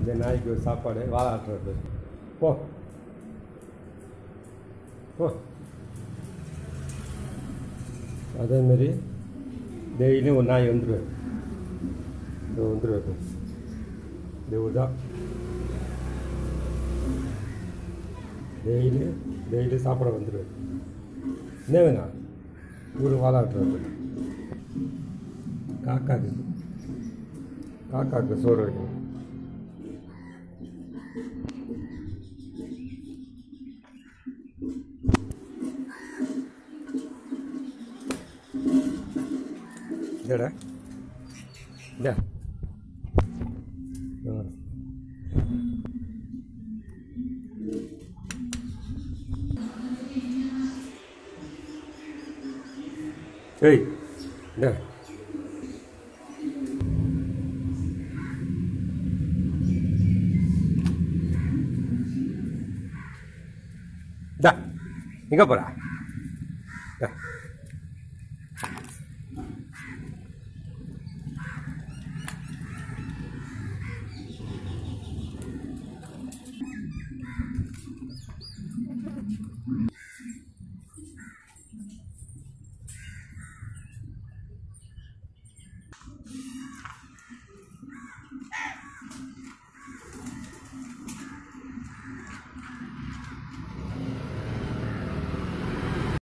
இந்த நாய்க்கு ஒரு சாப்பாடு வாழாட்டுறது போ போ அதேமாரி டெய்லியும் ஒரு நாய் வந்துடுவேன் இது வந்துடுவேன் இது தான் டெய்லி டெய்லி சாப்பிட வந்துடுவேன் என்ன வேணாம் ஒரு வாழாட்டுறது காக்காக்கு காக்காக்கு சோறு வைக்கணும் இதடா இந்த ஏய் இந்த எங்கே போகிறா